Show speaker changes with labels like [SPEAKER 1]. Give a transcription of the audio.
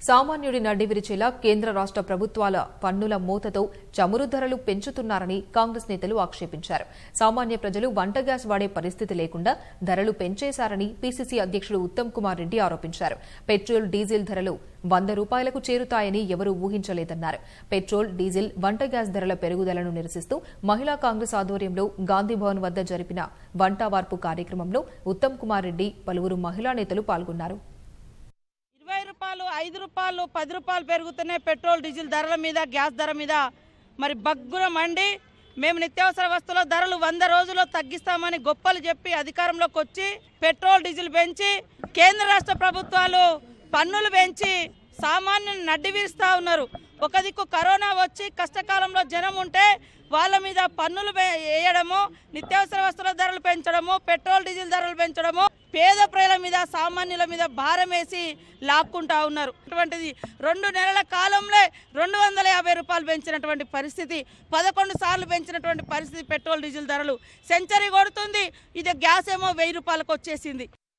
[SPEAKER 1] సామాన్యుడి నడ్డి విరిచేలా కేంద్ర రాష్ట్ర ప్రభుత్వాల పన్నుల మూతతో చమురు ధరలు పెంచుతున్నారని కాంగ్రెస్ నేతలు ఆక్షేపించారు సామాన్య ప్రజలు వంట గ్యాస్ వాడే పరిస్థితి లేకుండా ధరలు పెంచేశారని పీసీసీ అధ్యక్షుడు ఉత్తమ్ కుమార్ రెడ్డి ఆరోపించారు పెట్రోల్ డీజిల్ ధరలు వంద రూపాయలకు చేరుతాయని ఎవరూ ఊహించలేదన్నారు పెట్రోల్ డీజిల్ వంట గ్యాస్ ధరల పెరుగుదలను నిరసిస్తూ మహిళా కాంగ్రెస్ ఆధ్వర్యంలో గాంధీభవన్ వద్ద జరిపిన వంట వార్పు కార్యక్రమంలో ఉత్తమ్ కుమార్ రెడ్డి పలువురు మహిళా నేతలు పాల్గొన్నారు
[SPEAKER 2] ఇరవై రూపాయలు ఐదు రూపాయలు పది రూపాయలు పెరుగుతున్నాయి పెట్రోల్ డీజిల్ ధరల మీద గ్యాస్ ధర మీద మరి బగ్గున మండి మేము నిత్యావసర వస్తువుల ధరలు వంద రోజుల్లో తగ్గిస్తామని గొప్పలు చెప్పి అధికారంలోకి వచ్చి పెట్రోల్ డీజిల్ పెంచి కేంద్ర రాష్ట్ర ప్రభుత్వాలు పన్నులు పెంచి సామాన్యుని నడ్డి వీరుస్తా ఉన్నారు ఒక దిక్కు కరోనా వచ్చి కష్టకాలంలో జనం ఉంటే వాళ్ళ మీద పన్నులు వే- వేయడము నిత్యావసర వస్తువుల ధరలు పెంచడము పెట్రోల్ డీజిల్ ధరలు పెంచడము పేద ప్రజల మీద సామాన్యుల మీద భారం వేసి లాక్కుంటా ఉన్నారు అటువంటిది రెండు నెలల కాలంలో రెండు వందల యాభై రూపాయలు పెంచినటువంటి పరిస్థితి పదకొండు సార్లు పెంచినటువంటి పరిస్థితి పెట్రోల్ డీజిల్ ధరలు సెంచరీ కొడుతుంది ఇది గ్యాస్ ఏమో వెయ్యి రూపాయలకు వచ్చేసింది